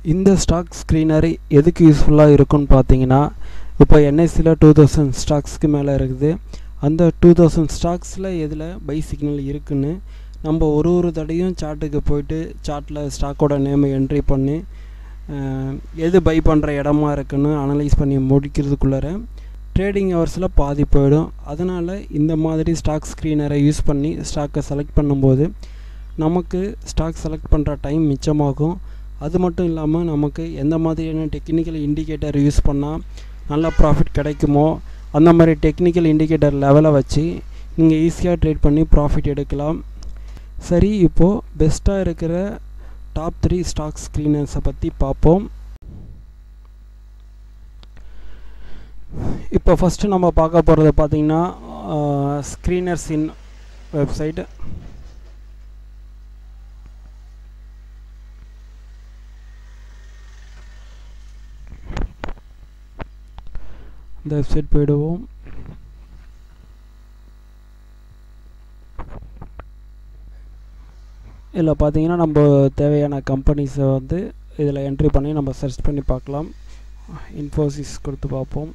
இந்த stock screener எதுக்கு யூஸ்ஃபுல்லாக இருக்குன்னு பார்த்தீங்கன்னா இப்போ என்எஸ்சியில் டூ தௌசண்ட் ஸ்டாக்ஸ்க்கு மேலே இருக்குது அந்த டூ தௌசண்ட் ஸ்டாக்ஸில் எதில் பை சிக்னல் இருக்குன்னு நம்ம ஒரு ஒரு தடையும் சார்ட்டுக்கு போயிட்டு சார்ட்டில் ஸ்டாக்கோட நேமை என்ட்ரி பண்ணி அஹ், எது பை பண்ணுற இடமா இருக்குன்னு அனலைஸ் பண்ணி முடிக்கிறதுக்குள்ளார ட்ரேடிங் ஹவர்ஸில் பாதி போயிடும் அதனால் இந்த மாதிரி ஸ்டாக் ஸ்க்ரீனரை யூஸ் பண்ணி ஸ்டாக்கை செலக்ட் பண்ணும்போது நமக்கு ஸ்டாக் செலக்ட் பண்ணுற டைம் மிச்சமாகும் அது மட்டும் இல்லாமல் நமக்கு எந்த மாதிரியான டெக்னிக்கல் இண்டிகேட்டர் யூஸ் பண்ணால் நல்ல ப்ராஃபிட் கிடைக்குமோ அந்த மாதிரி டெக்னிக்கல் இண்டிகேட்டர் லெவலை வச்சு நீங்கள் ஈஸியாக ட்ரேட் பண்ணி ப்ராஃபிட் எடுக்கலாம் சரி இப்போது பெஸ்ட்டாக இருக்கிற டாப் த்ரீ ஸ்டாக் ஸ்க்ரீனர்ஸை பற்றி பார்ப்போம் இப்போ ஃபஸ்ட்டு நம்ம பார்க்க போகிறது பார்த்தீங்கன்னா ஸ்க்ரீனர்ஸ் இன் வெப்சைட் இந்த வெப்சைட் போயிடுவோம் இதில் பார்த்தீங்கன்னா நம்ம தேவையான கம்பெனிஸை வந்து இதில் என்ட்ரி பண்ணி நம்ம சர்ச் பண்ணி பார்க்கலாம் இன்ஃபோசிஸ் கொடுத்து பார்ப்போம்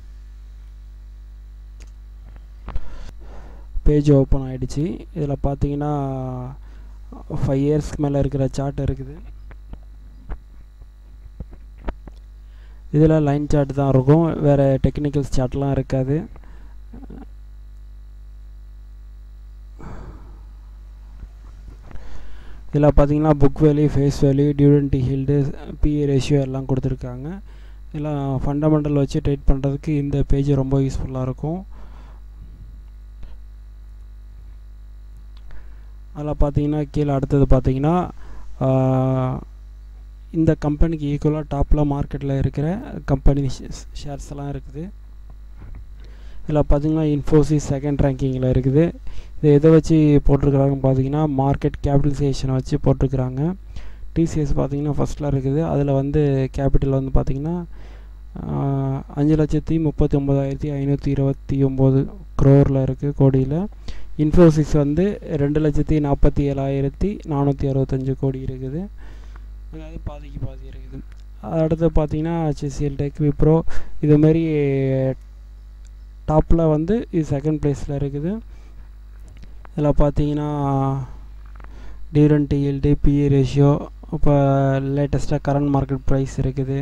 பேஜ் ஓப்பன் ஆகிடுச்சு இதில் பார்த்தீங்கன்னா ஃபைவ் இயர்ஸ்க்கு மேலே இருக்கிற சார்ட் இருக்குது இதில் லைன் சார்ட் தான் இருக்கும் வேறு டெக்னிக்கல்ஸ் சார்ட்லாம் இருக்காது இதில் பார்த்தீங்கன்னா book value face value dividend yield PE ratio எல்லாம் கொடுத்துருக்காங்க இதெல்லாம் ஃபண்டமெண்டல் வச்சு ட்ரேட் பண்ணுறதுக்கு இந்த பேஜ் ரொம்ப யூஸ்ஃபுல்லாக இருக்கும் அதில் பார்த்தீங்கன்னா கீழே அடுத்தது பார்த்தீங்கன்னா இந்த கம்பெனிக்கு ஈக்குவலாக டாப்பில் மார்க்கெட்டில் இருக்கிற கம்பெனி ஷேர்ஸ் எல்லாம் இருக்குது இதில் பார்த்தீங்கன்னா இன்ஃபோசிஸ் செகண்ட் ரேங்கிங்கில் இருக்குது இது எதை வச்சு போட்டிருக்கிறாங்கன்னு பார்த்தீங்கன்னா மார்க்கெட் கேபிட்டலைசேஷனை வச்சு போட்டிருக்கிறாங்க டிசிஎஸ் பார்த்தீங்கன்னா ஃபஸ்ட்டில் இருக்குது அதில் வந்து கேபிட்டல் வந்து பார்த்தீங்கன்னா அஞ்சு லட்சத்தி முப்பத்தி ஒம்பதாயிரத்தி ஐநூற்றி இருபத்தி ஒம்பது க்ரோரில் இருக்குது கோடியில் இன்ஃபோசிஸ் வந்து ரெண்டு லட்சத்தி நாற்பத்தி ஏழாயிரத்தி நானூற்றி அறுபத்தஞ்சு கோடி இருக்குது அதாவது பாதிக்கு பாதி இருக்குது அடுத்து பார்த்தீங்கன்னா ஹெச்சிஎல் டெக் விப்ரோ இதுமாரி டாப்பில் வந்து இது செகண்ட் ப்ளேஸில் இருக்குது இதில் பார்த்தீங்கன்னா டிவிடெண்ட் ஈல்டு பிஇ ரேஷியோ இப்போ லேட்டஸ்ட்டாக கரண்ட் மார்க்கெட் ப்ரைஸ் இருக்குது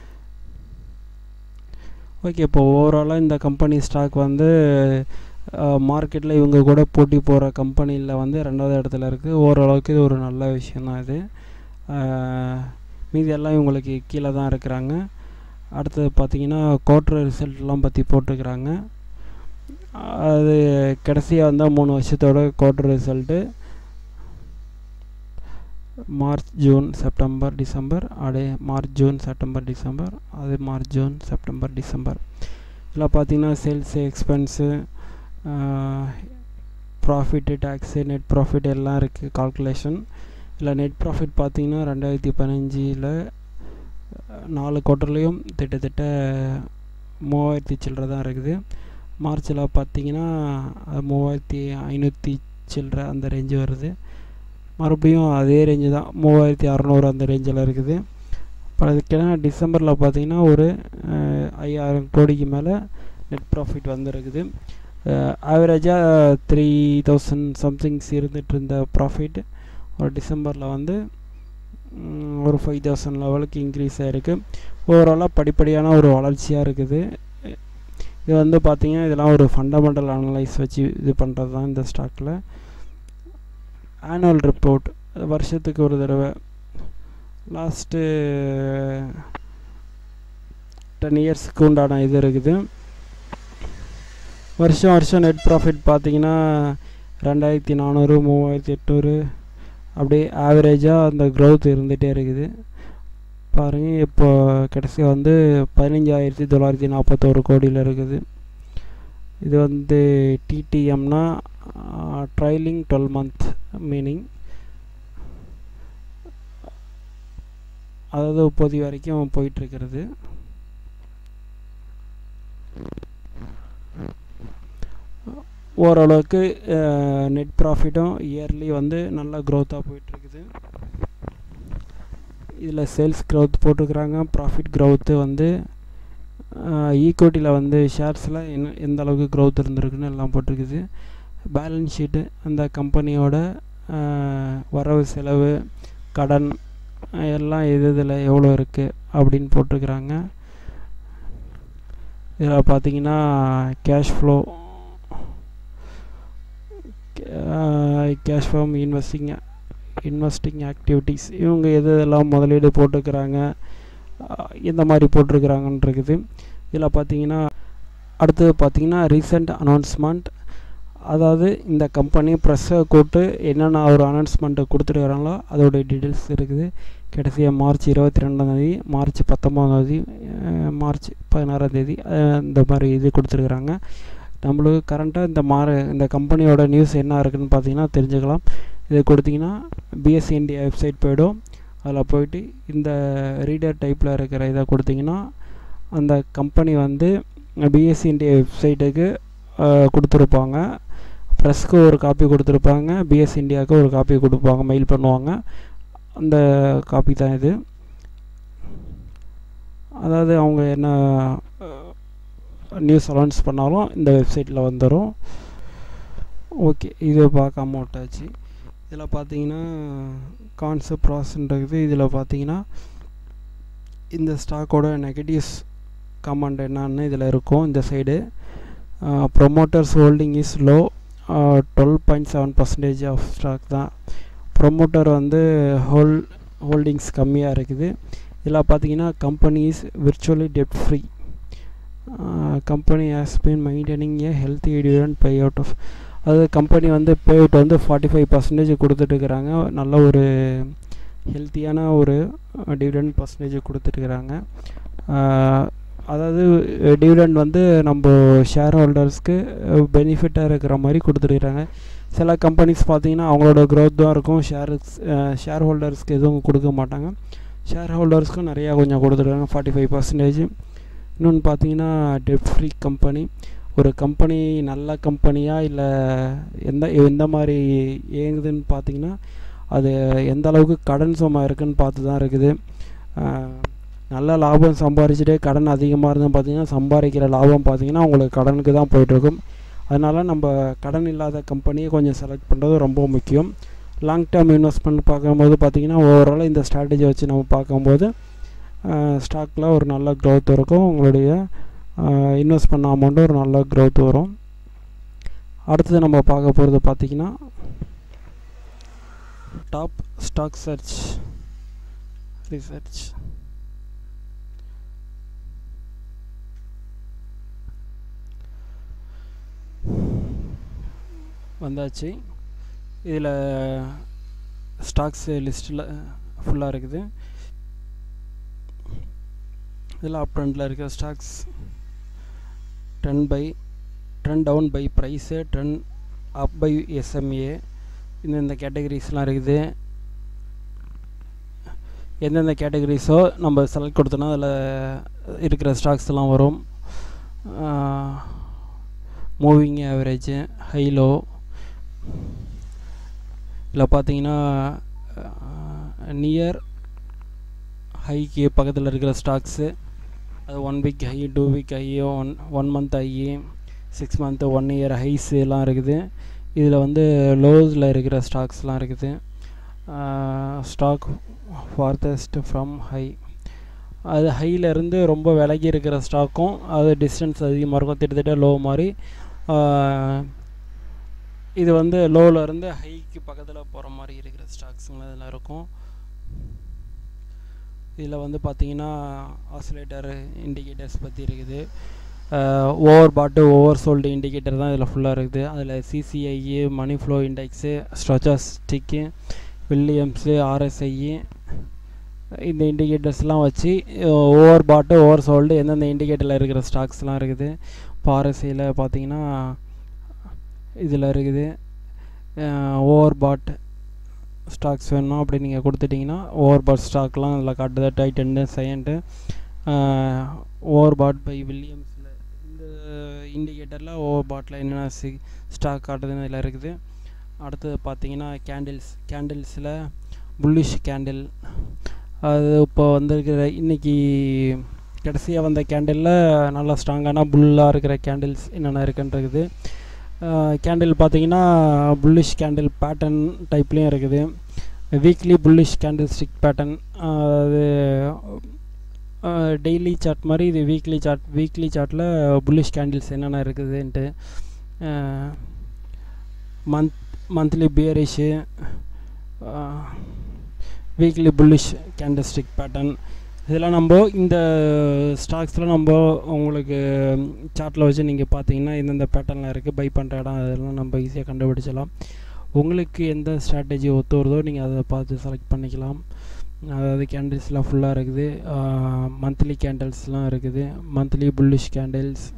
ஓகே இப்போ ஓவராலாக இந்த கம்பெனி ஸ்டாக் வந்து மார்க்கெட்டில் இவங்க கூட போட்டி போகிற கம்பெனியில் வந்து ரெண்டாவது இடத்துல இருக்குது ஓரளவுக்கு இது ஒரு நல்ல விஷயந்தான் இது மீதி எல்லாம் இவங்களுக்கு கீழே தான் இருக்கிறாங்க அடுத்தது பார்த்தீங்கன்னா குவார்டர் ரிசல்ட்லாம் பற்றி போட்டிருக்கிறாங்க அது கடைசியாக வந்தால் மூணு வருஷத்தோட quarter result March June September December அப்படியே மார்ச் ஜூன் செப்டம்பர் டிசம்பர் அது மார்ச் ஜூன் செப்டம்பர் டிசம்பர் இதில் பார்த்தீங்கன்னா sales expense profit tax net profit எல்லாம் இருக்குது கால்குலேஷன் இல்லை நெட் ப்ராஃபிட் பார்த்தீங்கன்னா ரெண்டாயிரத்தி பதினஞ்சில் நாலு குவார்ட்டர்லேயும் கிட்டத்தட்ட மூவாயிரத்தி சில்லரை தான் இருக்குது மார்ச்சில் பார்த்தீங்கன்னா மூவாயிரத்தி ஐநூற்றி சில்லரை அந்த ரேஞ்சு வருது மறுபடியும் அதே ரேஞ்சு தான் மூவாயிரத்தி அறநூறு அந்த ரேஞ்சில் இருக்குது அப்புறம் அதுக்கெல்லாம் டிசம்பரில் பார்த்தீங்கன்னா ஒரு ஐயாயிரம் கோடிக்கு மேலே நெட் ப்ராஃபிட் வந்துருக்குது ஆவரேஜாக த்ரீ தௌசண்ட் சம்திங்ஸ் இருந்துகிட்டு இருந்த ப்ராஃபிட் ஒரு டிசம்பரில் வந்து ஒரு ஃபைவ் தௌசண்ட் லெவலுக்கு இன்க்ரீஸ் ஆகிருக்கு ஓவராலாக படிப்படியான ஒரு வளர்ச்சியாக இருக்குது இது வந்து பார்த்திங்கன்னா இதெல்லாம் ஒரு ஃபண்டமெண்டல் அனலைஸ் வச்சு இது பண்ணுறது தான் இந்த ஸ்டாக்கில் ஆனுவல் ரிப்போர்ட் வருஷத்துக்கு ஒரு தடவை லாஸ்ட்டு டென் இயர்ஸ்க்கு உண்டான இது இருக்குது வருஷம் வருஷம் நெட் ப்ராஃபிட் பார்த்தீங்கன்னா ரெண்டாயிரத்தி நானூறு மூவாயிரத்தி எட்நூறு அப்படியே ஆவரேஜாக அந்த க்ரோத் இருந்துகிட்டே இருக்குது பாருங்கள் இப்போ கடைசியாக வந்து பதினஞ்சாயிரத்தி தொள்ளாயிரத்தி நாற்பத்தோரு கோடியில் இருக்குது இது வந்து டிடிஎம்னா ட்ரைலிங் டுவெல் மந்த் மீனிங் அதாவது இப்போதி வரைக்கும் போயிட்டுருக்கிறது ஓரளவுக்கு நெட் ப்ராஃபிட்டும் இயர்லி வந்து நல்ல க்ரோத்தாக போயிட்டுருக்குது இதில் சேல்ஸ் க்ரௌத் போட்டிருக்கிறாங்க ப்ராஃபிட் க்ரௌத்து வந்து ஈக்குவிட்டியில் வந்து ஷேர்ஸில் என்ன எந்த அளவுக்கு க்ரௌத் இருந்திருக்குன்னு எல்லாம் போட்டிருக்குது பேலன்ஸ் ஷீட்டு அந்த கம்பெனியோட வரவு செலவு கடன் எல்லாம் எது இதில் எவ்வளோ இருக்குது அப்படின்னு போட்டிருக்கிறாங்க இதில் பார்த்தீங்கன்னா கேஷ் ஃப்ளோ கேஷ் ஃப்ளோம் இன்வெஸ்டிங் இன்வெஸ்டிங் ஆக்டிவிட்டீஸ் இவங்க எது எதெல்லாம் முதலீடு போட்டிருக்கிறாங்க இந்த மாதிரி போட்டிருக்கிறாங்கன்னு இருக்குது இதில் பார்த்தீங்கன்னா அடுத்தது பார்த்தீங்கன்னா ரீசெண்ட் அனௌன்ஸ்மெண்ட் அதாவது இந்த கம்பெனி ப்ரெஸ்ஸை கூட்டு என்னென்ன ஒரு அனௌன்ஸ்மெண்ட்டை கொடுத்துருக்குறாங்களோ அதோடைய டீட்டெயில்ஸ் இருக்குது கடைசியாக மார்ச் இருபத்தி ரெண்டாந்தேதி மார்ச் பத்தொம்போதாந்தேதி மார்ச் பதினாறாந்தேதி இந்த மாதிரி இது கொடுத்துருக்குறாங்க நம்மளுக்கு கரண்ட்டாக இந்த மாற இந்த கம்பெனியோட நியூஸ் என்ன இருக்குதுன்னு பார்த்தீங்கன்னா தெரிஞ்சுக்கலாம் இது கொடுத்தீங்கன்னா பிஎஸ்சி இந்தியா வெப்சைட் போய்டும் அதில் போயிட்டு இந்த ரீடர் டைப்பில் இருக்கிற இதை கொடுத்தீங்கன்னா அந்த கம்பெனி வந்து பிஎஸ்சி இந்தியா வெப்சைட்டுக்கு கொடுத்துருப்பாங்க ப்ரெஸ்க்கு ஒரு காப்பி கொடுத்துருப்பாங்க பிஎஸ் இந்தியாவுக்கு ஒரு காப்பி கொடுப்பாங்க மெயில் பண்ணுவாங்க அந்த காப்பி தான் இது அதாவது அவங்க என்ன நியூஸ் அனௌன்ஸ் பண்ணாலும் இந்த வெப்சைட்டில் வந்துடும் ஓகே இது பார்க்காம விட்டாச்சு இதில் பார்த்தீங்கன்னா கான்செப்ட் ப்ராசன்றது இதில் பார்த்தீங்கன்னா இந்த ஸ்டாக்கோட நெகட்டிவ்ஸ் கமெண்ட் என்னன்னு இதில் இருக்கும் இந்த side promoters holding is low twelve point seven percentage of stock தான் ப்ரொமோட்டர் வந்து ஹோல் ஹோல்டிங்ஸ் கம்மியாக இருக்குது இதில் பார்த்தீங்கன்னா கம்பெனி இஸ் விர்ச்சுவலி டெப்ட் free company has been maintaining a healthy dividend pay out of அதாவது கம்பெனி வந்து பே அவுட் வந்து ஃபார்ட்டி ஃபைவ் பர்சன்டேஜ் கொடுத்துட்ருக்குறாங்க நல்ல ஒரு ஹெல்த்தியான ஒரு டிவிடெண்ட் பர்சன்டேஜ் கொடுத்துட்ருக்குறாங்க அதாவது டிவிடெண்ட் வந்து நம்ம ஷேர் ஹோல்டர்ஸ்க்கு பெனிஃபிட்டாக இருக்கிற மாதிரி கொடுத்துருக்குறாங்க சில கம்பெனிஸ் பார்த்தீங்கன்னா அவங்களோட க்ரோத் தான் இருக்கும் ஷேர் ஷேர் ஹோல்டர்ஸ்க்கு எதுவும் கொடுக்க மாட்டாங்க ஷேர் ஹோல்டர்ஸ்க்கும் நிறையா கொஞ்சம் கொடுத்துருக்காங்க ஃபார்ட்டி ஃபைவ் பர்சன்டேஜ் இன்னொன்று பார்த்தீங்கன்னா டெப்ட் ஃப்ரீ கம்பெனி ஒரு கம்பெனி நல்ல கம்பெனியாக இல்லை எந்த எந்த மாதிரி இயங்குதுன்னு பார்த்தீங்கன்னா அது எந்த அளவுக்கு கடன் சும்மா இருக்குதுன்னு பார்த்து தான் இருக்குது நல்ல லாபம் சம்பாரிச்சுட்டே கடன் அதிகமாக இருந்தால் பார்த்தீங்கன்னா சம்பாதிக்கிற லாபம் பார்த்தீங்கன்னா உங்களுக்கு கடனுக்கு தான் போயிட்டுருக்கும் அதனால் நம்ம கடன் இல்லாத கம்பெனியை கொஞ்சம் செலக்ட் பண்ணுறது ரொம்ப முக்கியம் லாங் டேர்ம் இன்வெஸ்ட்மெண்ட் பார்க்கும்போது பார்த்திங்கன்னா ஓவரால் இந்த ஸ்ட்ராட்டஜி வச்சு நம்ம பார்க்கும்போது ஸ்டாக்கில் ஒரு நல்ல க்ரோத் இருக்கும் உங்களுடைய இன்வெஸ்ட் பண்ண அமௌண்ட்டு ஒரு நல்ல க்ரோத் வரும் அடுத்தது நம்ம பார்க்க போகிறது பார்த்திங்கன்னா டாப் ஸ்டாக் சர்ச் ரிசர்ச் வந்தாச்சு இதில் ஸ்டாக்ஸு லிஸ்ட்டில் ஃபுல்லாக இருக்குது இதில் அப் ட்ரெண்டில் இருக்க stocks trend by trend down by price trend up by SMA இந்தந்த கேட்டகரிஸ்லாம் இருக்குது எந்தெந்த கேட்டகரிஸோ நம்ம செலக்ட் கொடுத்தோன்னா அதில் இருக்கிற ஸ்டாக்ஸ்லாம் வரும் மூவிங் ஆவரேஜு ஹைலோ இதில் பார்த்தீங்கன்னா நியர் ஹைக்கு பக்கத்தில் இருக்கிற ஸ்டாக்ஸு அது one week high two week high one one month high six month one year highs எல்லாம் இருக்குது இதில் வந்து லோஸில் இருக்கிற ஸ்டாக்ஸ்லாம் இருக்குது ஸ்டாக் ஃபார்தஸ்ட் ஃப்ரம் ஹை அது ஹையிலேருந்து ரொம்ப விலகி இருக்கிற ஸ்டாக்கும் அது டிஸ்டன்ஸ் அதிகமாக இருக்கும் திட்டத்தட்ட லோ மாதிரி இது வந்து லோவில் இருந்து ஹைக்கு பக்கத்தில் போகிற மாதிரி இருக்கிற ஸ்டாக்ஸுங்க இதில் இருக்கும் இதில் வந்து பார்த்தீங்கன்னா ஆசிலேட்டர் இண்டிகேட்டர்ஸ் பற்றி இருக்குது ஓவர் பாட்டு ஓவர் சோல்டு இண்டிகேட்டர் தான் இதில் ஃபுல்லாக இருக்குது அதில் CCI money flow index stochastic Williams RSI இந்த இண்டிகேட்டர்ஸ்லாம் வச்சு ஓவர் பாட்டு ஓவர் சோல்டு எந்தெந்த இண்டிகேட்டரில் இருக்கிற ஸ்டாக்ஸ்லாம் இருக்குது இப்போ ஆர்எஸ்ஐயில் பார்த்தீங்கன்னா இதில் இருக்குது ஓவர் பாட் ஸ்டாக்ஸ் வேணும் அப்படி நீங்கள் கொடுத்துட்டிங்கன்னா ஓவர் பாட் ஸ்டாக்லாம் இதில் காட்டுது டைட்டன்னு செகண்டு ஓவர் பாட் பை வில்லியம்ஸில் இந்த இண்டிகேட்டரில் ஓவர் பாட்டில் என்னென்ன சி ஸ்டாக் காட்டுதுன்னு இதில் இருக்குது அடுத்தது பார்த்தீங்கன்னா கேண்டில்ஸ் கேண்டில்ஸில் புல்லிஷ் கேண்டில் அது இப்போ வந்திருக்கிற இன்னைக்கு கடைசியாக வந்த கேண்டிலில் நல்லா ஸ்ட்ராங்கான புல்லாக இருக்கிற கேண்டில்ஸ் என்னென்ன இருக்குன்றது கேண்டில் பார்த்தீங்கன்னா புல்லிஷ் கேண்டில் பேட்டர்ன் டைப்லேயும் இருக்குது weekly bullish candle stick pattern அது டெய்லி சார்ட் மாதிரி இது வீக்லி சார்ட் வீக்லி சார்ட்டில் புல்லிஷ் கேண்டில்ஸ் என்னென்ன இருக்குதுன்ட்டு month monthly bearish weekly bullish candle stick pattern இதெல்லாம் நம்ம இந்த ஸ்டாக்ஸில் நம்ம உங்களுக்கு சார்ட்டில் வச்சு நீங்கள் பார்த்தீங்கன்னா இந்தந்த பேட்டர்னில் இருக்குது பை பண்ணுற இடம் அதெல்லாம் நம்ம ஈஸியாக கண்டுபிடிச்சலாம் உங்களுக்கு எந்த ஸ்ட்ராட்டஜி ஒத்து வருதோ நீங்கள் அதை பார்த்து செலக்ட் பண்ணிக்கலாம் அதாவது கேண்டில்ஸ்லாம் ஃபுல்லாக இருக்குது மந்த்லி கேண்டில்ஸ்லாம் இருக்குது மந்த்லி புல்லிஷ் கேண்டில்ஸ்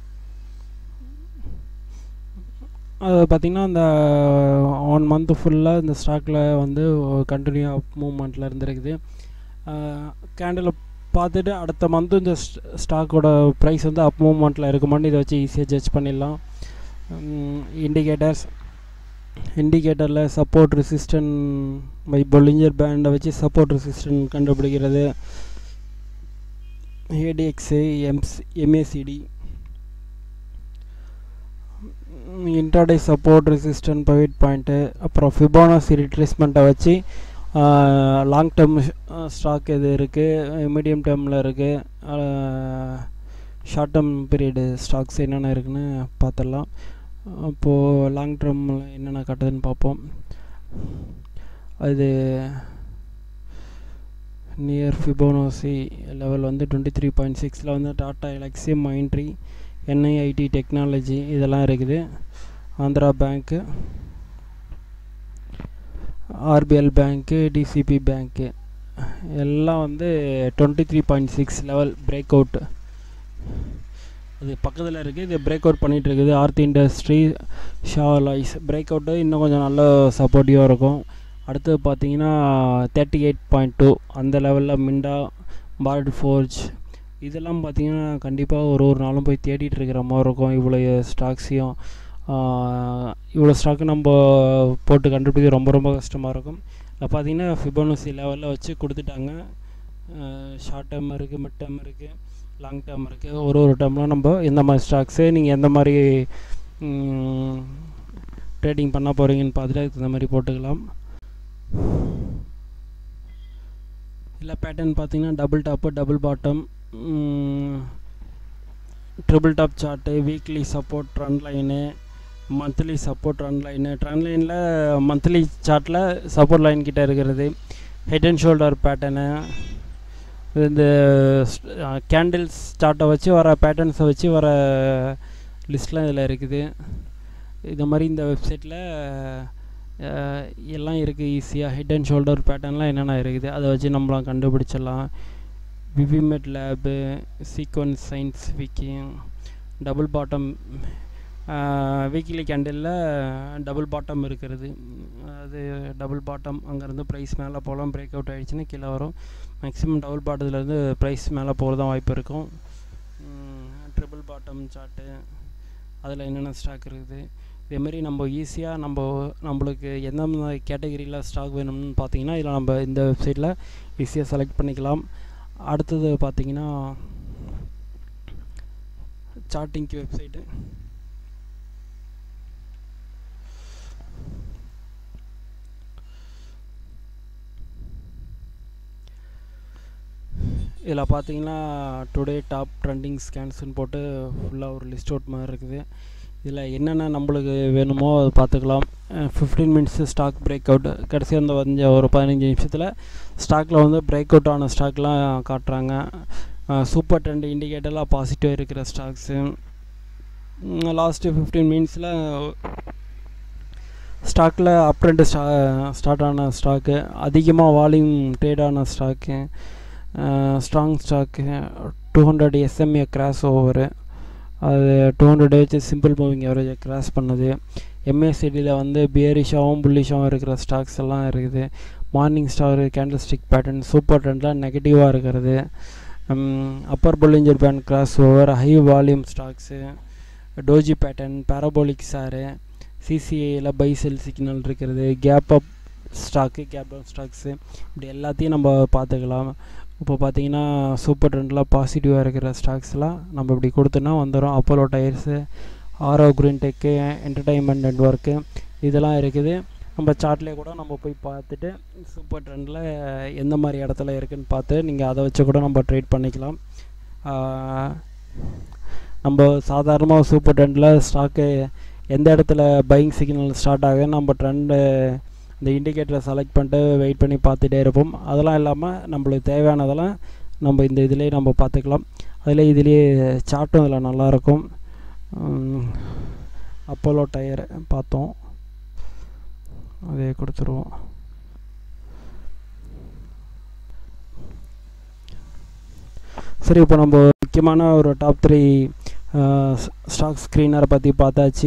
அது பார்த்திங்கன்னா அந்த ஒன் மந்த்து ஃபுல்லாக இந்த ஸ்டாக்கில் வந்து கண்டினியூ அப் மூமெண்ட்டில் இருந்துருக்குது கேண்டில் பார்த்துட்டு அடுத்த மந்த்து இந்த ஸ்டாக்கோட ப்ரைஸ் வந்து அப் மூமெண்ட்டில் இருக்குமான்னு இதை வச்சு ஈஸியாக ஜட்ஜ் பண்ணிடலாம் இண்டிகேட்டர்ஸ் இண்டிகேட்டரில் சப்போர்ட் ரெசிஸ்டன் பை பொலிஞ்சர் பேண்டை வச்சு சப்போர்ட் ரெசிஸ்டன் கண்டுபிடிக்கிறது ஏடிஎக்ஸு எம்ஸ் MACD intraday support resistance pivot point அப்புறம் ஃபிபோனாசி ரிட்ரேஸ்மெண்ட்டை வச்சு லாங் டேர்ம் ஸ்டாக் எது இருக்குது மீடியம் டேர்மில் இருக்குது ஷார்ட் டேர்ம் பீரியடு ஸ்டாக்ஸ் என்னென்ன இருக்குன்னு பார்த்துடலாம் அப்போது லாங் டேர்மில் என்னென்ன காட்டுதுன்னு பார்ப்போம் அது நியர் ஃபிபோனோசி லெவல் வந்து டுவெண்ட்டி த்ரீ பாயிண்ட் சிக்ஸில் வந்து Tata Elxsi Mindtree NIIT technology இதெல்லாம் இருக்குது Andhra bank RBL bank DCB bank எல்லாம் வந்து twenty three point six level break out அது பக்கத்தில் இருக்குது இது பிரேக் அவுட் பண்ணிகிட்டு இருக்குது Aarti industry Shah alloys break out இன்னும் கொஞ்சம் நல்ல சப்போர்ட்டிவாக இருக்கும் அடுத்தது பார்த்தீங்கன்னா தேர்ட்டி எயிட் பாயிண்ட் டூ அந்த லெவலில் மிண்டா பார்ட் ஃபோர்ஜ் இதெல்லாம் பார்த்தீங்கன்னா கண்டிப்பாக ஒரு ஒரு நாளும் போய் தேடிட்டு இருக்கிற மாதிரி இருக்கும் இவ்வளோ ஸ்டாக்ஸையும் இவ்வளோ ஸ்டாக்கு நம்ம போட்டு கண்டுபிடிக்க ரொம்ப ரொம்ப கஷ்டமாக இருக்கும் இப்போ பார்த்தீங்கன்னா ஃபிபோனசி லெவலில் வச்சு கொடுத்துட்டாங்க ஷார்ட் டேர்ம் இருக்குது மிட் டேர்ம் இருக்குது லாங் டேர்ம் இருக்குது ஒரு ஒரு டேர்ம்லாம் நம்ம எந்த மாதிரி ஸ்டாக்ஸு நீங்கள் எந்த மாதிரி ட்ரேடிங் பண்ண போகிறீங்கன்னு பார்த்துட்டு அதுக்கு தகுந்த மாதிரி போட்டுக்கலாம் இல்லை பேட்டர்ன் பார்த்தீங்கன்னா double top double bottom triple top chart weekly support trend line monthly support trend line trend லைனில் மந்த்லி சார்ட்டில் சப்போர்ட் லைன் கிட்டே இருக்கிறது ஹெட் அண்ட் ஷோல்டர் பேட்டர்னு இந்த கேண்டில்ஸ் சார்ட்டை வச்சு வர பேட்டர்ன்ஸை வச்சு வர லிஸ்ட்லாம் இதில் இருக்குது இந்த மாதிரி இந்த வெப்சைட்டில் எல்லாம் இருக்குது ஈஸியாக ஹெட் அண்ட் ஷோல்டர் பேட்டர்ன்லாம் என்னென்ன இருக்குது அதை வச்சு நம்மளாம் கண்டுபிடிச்சிடலாம் விவிமெட் லேபு சீக்வன்ஸ் சயின்ஸ் விக்கி டபுள் பாட்டம் வீக்லி கேண்டிலில் டபுள் பாட்டம் இருக்கிறது அது டபுள் பாட்டம் அங்கேருந்து ப்ரைஸ் மேலே போகலாம் பிரேக் அவுட் ஆகிடுச்சுன்னா கீழே வரும் மேக்ஸிமம் டபுள் பாட்டத்துலேருந்து ப்ரைஸ் மேலே போகிறது தான் வாய்ப்பு இருக்கும் ட்ரிபிள் பாட்டம் சார்ட்டு அதில் என்னென்ன ஸ்டாக் இருக்குது இதேமாரி நம்ம ஈஸியாக நம்ம நம்மளுக்கு எந்த மாதிரி கேட்டகரியில் ஸ்டாக் வேணும்னு பார்த்தீங்கன்னா இதில் நம்ம இந்த வெப்சைட்டில் ஈஸியாக செலக்ட் பண்ணிக்கலாம் அடுத்தது பார்த்தீங்கன்னா சார்ட்டிங்க்கு வெப்சைட்டு இதில் பார்த்தீங்கன்னா டுடே டாப் ட்ரெண்டிங் ஸ்கேன்ஸ்னு போட்டு ஃபுல்லாக ஒரு லிஸ்ட் அவுட் மாதிரி இருக்குது இதில் என்னென்ன நம்மளுக்கு வேணுமோ அது பார்த்துக்கலாம் fifteen minutes stock break out கடைசி வந்து வந்து ஒரு பதினஞ்சு நிமிஷத்தில் ஸ்டாக்கில் வந்து பிரேக் அவுட் ஆன ஸ்டாக்லாம் காட்டுறாங்க சூப்பர் ட்ரெண்ட் இண்டிகேட்டர்லாம் பாசிட்டிவாக இருக்கிற ஸ்டாக்ஸு லாஸ்ட்டு ஃபிஃப்டீன் மினிட்ஸில் ஸ்டாக்கில் அப் ட்ரெண்டு ஸ்டா ஸ்டார்ட் ஆன ஸ்டாக்கு அதிகமாக வால்யூம் ட்ரேட் ஆன stock strong stock two hundred SMA cross over அது டூ ஹண்ட்ரட் வச்சு சிம்பிள் மூவிங் அவரேஜை கிராஸ் பண்ணுது எம்ஏசிடியில் வந்து பியரிஷாகவும் புல்லிஷாகவும் இருக்கிற ஸ்டாக்ஸ் எல்லாம் இருக்குது morning star candle stick pattern super ட்ரெண்டில் நெகட்டிவாக இருக்கிறது upper Bollinger band cross over high volume stocks doji pattern parabolic SAR சிசிஐயில் பை செல் சிக்னல் இருக்கிறது gap up stock gap down stocks இப்படி எல்லாத்தையும் நம்ம பார்த்துக்கலாம் இப்போ பார்த்தீங்கன்னா சூப்பர் ட்ரெண்டில் பாசிட்டிவாக இருக்கிற ஸ்டாக்ஸ்லாம் நம்ம இப்படி கொடுத்தோன்னா வந்துடும் Apollo tyres Arrow green tech entertainment network இதெல்லாம் இருக்குது நம்ம சார்ட்லேயே கூட நம்ம போய் பார்த்துட்டு சூப்பர் ட்ரெண்டில் எந்த மாதிரி இடத்துல இருக்குதுன்னு பார்த்து நீங்கள் அதை வச்சு கூட நம்ம ட்ரேட் பண்ணிக்கலாம் நம்ம சாதாரணமாக சூப்பர் ட்ரெண்டில் ஸ்டாக்கு எந்த இடத்துல பையிங் சிக்னல் ஸ்டார்ட் ஆகுது நம்ம ட்ரெண்டு இந்த இண்டிகேட்டரை செலக்ட் பண்ணிட்டு வெயிட் பண்ணி பார்த்துட்டே இருப்போம் அதெல்லாம் இல்லாமல் நம்மளுக்கு தேவையானதெல்லாம் நம்ம இந்த இதிலே நம்ம பார்த்துக்கலாம் அதில் இதுலேயே சார்ட்டும் இதில் நல்லாயிருக்கும் அப்போலோ டயர் பார்த்தோம் அதே கொடுத்துருவோம் சரி இப்போ நம்ம முக்கியமான ஒரு டாப் த்ரீ ஸ்டாக் ஸ்க்ரீனரை பற்றி பார்த்தாச்சு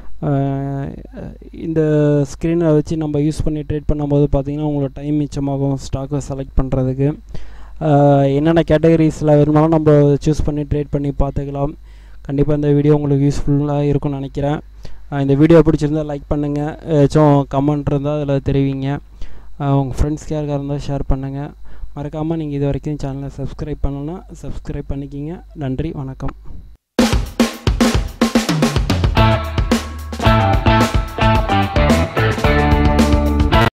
இந்த ஸ்க்ரீனை வச்சு நம்ம யூஸ் பண்ணி ட்ரேட் பண்ணும்போது பார்த்திங்கன்னா உங்களோட டைம் மிச்சமாகும் ஸ்டாக்கை செலக்ட் பண்ணுறதுக்கு என்னென்ன கேட்டகரிஸில் வேணுமாலும் நம்ம சூஸ் பண்ணி ட்ரேட் பண்ணி பார்த்துக்கலாம் கண்டிப்பாக இந்த வீடியோ உங்களுக்கு யூஸ்ஃபுல்லாக இருக்கும்னு நினைக்கிறேன் இந்த வீடியோ பிடிச்சிருந்தால் லைக் பண்ணுங்கள் ஏதாச்சும் கமெண்ட் இருந்தால் அதில் தெரிவிங்க உங்கள் ஃப்ரெண்ட்ஸ்க்கு யாருக்காக இருந்தால் ஷேர் பண்ணுங்கள் மறக்காமல் நீங்கள் இது வரைக்கும் சேனலை சப்ஸ்கிரைப் பண்ணலன்னா சப்ஸ்கிரைப் பண்ணிக்கிங்க நன்றி வணக்கம்